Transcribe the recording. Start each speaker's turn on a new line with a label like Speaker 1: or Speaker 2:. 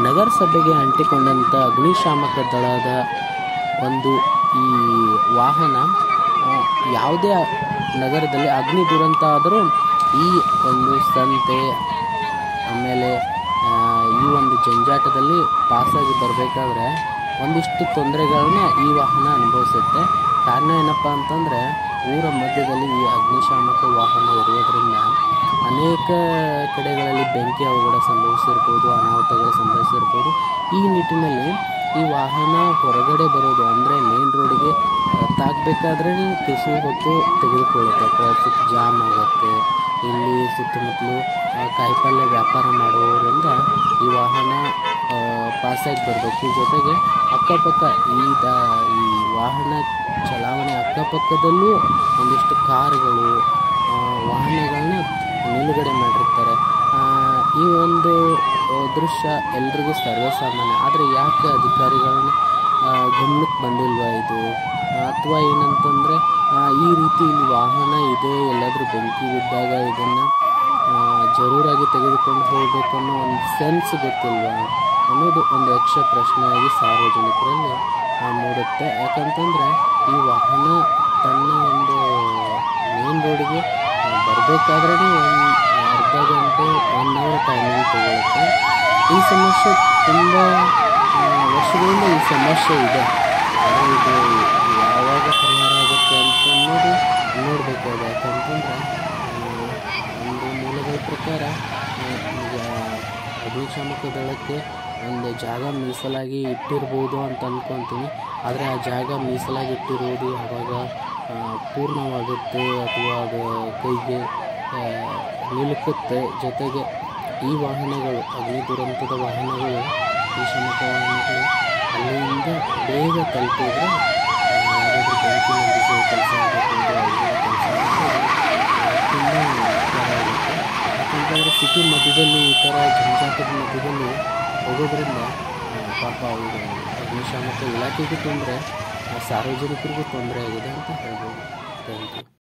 Speaker 1: ನಗರಸಭೆಗೆ ಅಂಟಿಕೊಂಡಂಥ ಅಗ್ನಿಶಾಮಕ ದಳದ ಒಂದು ಈ ವಾಹನ ಆ, ಯಾವುದೇ ನಗರದಲ್ಲಿ ಅಗ್ನಿ ದುರಂತ ಆದರೂ ಈ ಒಂದು ಸಂತೆ ಆಮೇಲೆ ಆ, ಈ ಒಂದು ಜಂಜಾಟದಲ್ಲಿ ಪಾಸಾಗಿ ಬರಬೇಕಾದ್ರೆ ಒಂದಿಷ್ಟು ತೊಂದರೆಗಳನ್ನ ಈ ವಾಹನ ಅನುಭವಿಸುತ್ತೆ ಕಾರಣ ಏನಪ್ಪ ಅಂತಂದರೆ ಊರ ಮಧ್ಯದಲ್ಲಿ ಈ ಅಗ್ನಿಶಾಮಕ ವಾಹನ ಇರುವುದರಿಂದ ಅನೇಕ ಕಡೆಗಳಲ್ಲಿ ಬೆಂಕಿ ಅವಘಡ ಸಂಭವಿಸಿರ್ಬೋದು ಅನಾಹುತಗಳು ಸಂಭವಿಸಿರ್ಬೋದು ಈ ನಿಟ್ಟಿನಲ್ಲಿ ಈ ವಾಹನ ಹೊರಗಡೆ ಬರೋದು ಅಂದರೆ ಮೇನ್ ರೋಡಿಗೆ ತಾಗಬೇಕಾದ್ರೆ ತುಸು ಹೊತ್ತು ತೆಗೆದುಕೊಳ್ಳುತ್ತೆ ಟ್ರಾಫಿಕ್ ಜಾಮ್ ಆಗುತ್ತೆ ಇಲ್ಲಿ ಸುತ್ತಮುತ್ತಲು ಆ, ಕಾಯಿಪಲ್ಯ ವ್ಯಾಪಾರ ಮಾಡುವವರಿಂದ ಈ ವಾಹನ ಆ, ಪಾಸಾಗಿ ಬರಬೇಕು ಜೊತೆಗೆ ಅಕ್ಕಪಕ್ಕ ಈ ದ ಈ ವಾಹನ ಚಲಾವಣೆ ಅಕ್ಕಪಕ್ಕದಲ್ಲೂ ಒಂದಿಷ್ಟು ಕಾರುಗಳು ಆ, ವಾಹನಗಳನ್ನ ನಿಲುಗಡೆ ಮಾಡಿರ್ತಾರೆ ಆ, ಈ ಒಂದು ಆ, ದೃಶ್ಯ ಎಲ್ರಿಗೂ ಸರ್ವೇಸಾಮಾನ್ಯ ಆದರೆ ಯಾಕೆ ಅಧಿಕಾರಿಗಳನ್ನ ಆ, ಗಮನಕ್ಕೆ ಬಂದಿಲ್ವಾ ಇದು ಅಥವಾ ಏನಂತಂದರೆ ಈ ರೀತಿ ಇಲ್ಲಿ ವಾಹನ ಇದೆ ಎಲ್ಲಾದರೂ ಬೆಂಕಿ ಬಿದ್ದಾಗ ಇದನ್ನು ಜರೂರಾಗಿ ತೆಗೆದುಕೊಂಡು ಹೋಗ್ಬೇಕು ಅನ್ನೋ ಒಂದು ಸೆನ್ಸ್ ಗೊತ್ತಿಲ್ವಾ ಅನ್ನೋದು ಒಂದು ಯಕ್ಷ ಪ್ರಶ್ನೆಯಾಗಿ ಸಾರ್ವಜನಿಕರಲ್ಲಿ ಆ, ಮೂಡುತ್ತೆ ಯಾಕಂತಂದರೆ ಈ ವಾಹನ ತನ್ನ ಒಂದು ಮೇನ್ ರೋಡಿಗೆ ಬರಬೇಕಾದ್ರೇ ಒಂದು ಅರ್ಧ ಗಂಟೆ ಒನ್ ಅವರ್ ಟೈಮಿಂಗ್ ತಗೊಳುತ್ತೆ ಈ ಸಮಸ್ಯೆ ತುಂಬ ಆ, ವರ್ಷಗಳಿಂದ ಈ ಸಮಸ್ಯೆ ಇದೆ ಆದರೆ ಇದು ಯಾವಾಗ ಪರಿಹಾರ ಆಗುತ್ತೆ ಅಂತ ಅನ್ನೋದು ನೋಡಬೇಕಾಗಿದೆ ಯಾಕಂತಂದರೆ ಒಂದು ಮೂಲಗಳ ಪ್ರಕಾರ ಆ, ಈಗ ಅಗ್ನಿಶಾಮಕ ದಳಕ್ಕೆ ಒಂದು ಜಾಗ ಮೀಸಲಾಗಿ ಇಟ್ಟಿರ್ಬೋದು ಅಂತ ಅಂದ್ಕೊತೀನಿ ಆದರೆ ಆ ಜಾಗ ಮೀಸಲಾಗಿ ಇಟ್ಟಿರುವುದು ಯಾವಾಗ ಆ, ಪೂರ್ಣವಾಗುತ್ತೆ ಅಥವಾ ಅದು ಕೈಗೆ ಆ, ನಿಲುಕುತ್ತೆ ಜೊತೆಗೆ ಈ ವಾಹನಗಳು ಅಗ್ನಿ ದುರಂತದ ವಾಹನಗಳು ಅಗ್ನಿಶಾಮಕ ವಾಹನಗಳು ಅಲ್ಲಿಂದ ಬೇಗ ತಲುಪಿದ್ರೆ ಆ, ಯಾವುದಾದ್ರೂ ಬೆಂಕಿ ನಂದಿಸುವ ಕೆಲಸ ಆಗಬಹುದು ಅವುಗಳ ಕೆಲಸ ಆಗಬಹುದು ತುಂಬ ಉಪಕಾರ ಆಗುತ್ತೆ ಯಾಕಂತಂದರೆ ಸಿಟಿ ಮಧ್ಯದಲ್ಲಿ ಈ ಥರ ಜಂಜಾಟದ ಮಧ್ಯದಲ್ಲಿ ಹೋಗೋದ್ರಿಂದ ಆ, ಪಾಪ ಅವರು ಅಗ್ನಿಶಾಮಕ ಇಲಾಖೆಗೂ ತೊಂದರೆ ಸಾರ್ವಜನಿಕರಿಗೂ ತೊಂದರೆ ಆಗಿದೆ ಅಂತ ಹೇಳ್ಬೋದು ಥ್ಯಾಂಕ್ ಯು